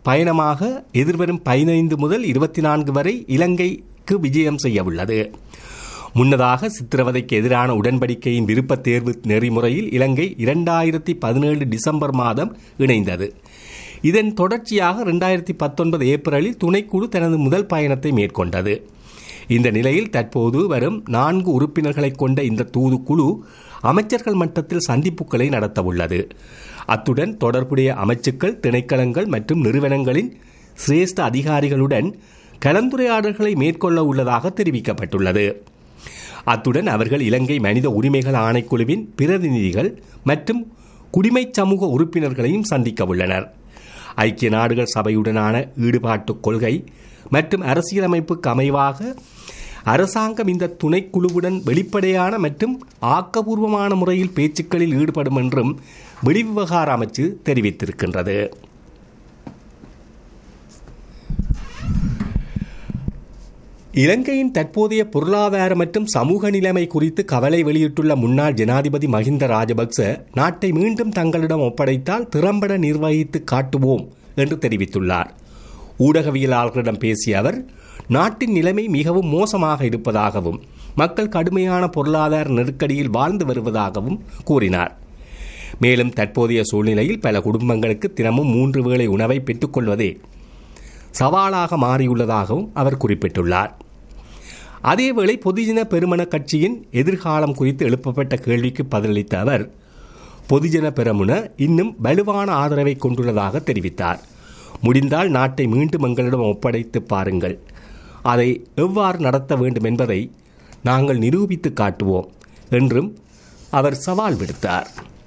பயணமாக எதிர்வரும் பதினைந்து முதல் இருபத்தி நான்கு வரை இலங்கைக்கு விஜயம் செய்யவுள்ளது முன்னதாக சித்திரவதைக்கு எதிரான உடன்படிக்கையின் விருப்பத் தேர்வு நெறிமுறையில் இலங்கை இரண்டாயிரத்தி பதினேழு டிசம்பர் மாதம் இணைந்தது இதன் தொடர்ச்சியாக இரண்டாயிரத்தி பத்தொன்பது ஏப்ரலில் துணைக்குழு தனது முதல் பயணத்தை மேற்கொண்டது இந்த நிலையில் தற்போது வரும் நான்கு உறுப்பினர்களை கொண்ட இந்த தூதுக்குழு அமைச்சர்கள் மட்டத்தில் சந்திப்புகளை நடத்தவுள்ளது அத்துடன் தொடர்புடைய அமைச்சுக்கள் திணைக்களங்கள் மற்றும் நிறுவனங்களின் சிரேஷ்ட அதிகாரிகளுடன் கலந்துரையாடல்களை மேற்கொள்ள உள்ளதாக தெரிவிக்கப்பட்டுள்ளது அத்துடன் அவர்கள் இலங்கை மனித உரிமைகள் ஆணைக்குழுவின் பிரதிநிதிகள் மற்றும் குடிமை சமூக உறுப்பினர்களையும் சந்திக்க உள்ளனர் ஐக்கிய நாடுகள் சபையுடனான ஈடுபாட்டு கொள்கை மற்றும் அரசியலமைப்புக்கு அமைவாக அரசாங்கம் இந்த துணைக்குழுவுடன் வெளிப்படையான மற்றும் ஆக்கபூர்வமான முறையில் பேச்சுக்களில் ஈடுபடும் என்றும் வெளிவிவகார அமைச்சு தெரிவித்திருக்கின்றது இலங்கையின் தற்போதைய பொருளாதார மற்றும் சமூக நிலைமை குறித்து கவலை வெளியிட்டுள்ள முன்னாள் ஜனாதிபதி மஹிந்த ராஜபக்ச நாட்டை மீண்டும் தங்களிடம் ஒப்படைத்தால் திறம்பட நிர்வகித்து காட்டுவோம் என்று தெரிவித்துள்ளார் ஊடகவியலாளர்களிடம் பேசிய அவர் நாட்டின் நிலைமை மிகவும் மோசமாக இருப்பதாகவும் மக்கள் கடுமையான பொருளாதார நெருக்கடியில் வாழ்ந்து வருவதாகவும் கூறினார் மேலும் தற்போதைய சூழ்நிலையில் பல குடும்பங்களுக்கு தினமும் மூன்று வேளை உணவை பெற்றுக்கொள்வதே சவாலாக மாறியுள்ளதாகவும் அவர் குறிப்பிட்டுள்ளார் அதேவேளை பொதுஜன பெருமன கட்சியின் எதிர்காலம் குறித்து எழுப்பப்பட்ட கேள்விக்கு பதிலளித்த அவர் பொதுஜன பெருமுன இன்னும் வலுவான ஆதரவை கொண்டுள்ளதாக தெரிவித்தார் முடிந்தால் நாட்டை மீண்டும் எங்களிடம் ஒப்படைத்து பாருங்கள் அதை எவ்வாறு நடத்த வேண்டும் என்பதை நாங்கள் நிரூபித்து காட்டுவோம் என்றும் அவர் சவால் விடுத்தார்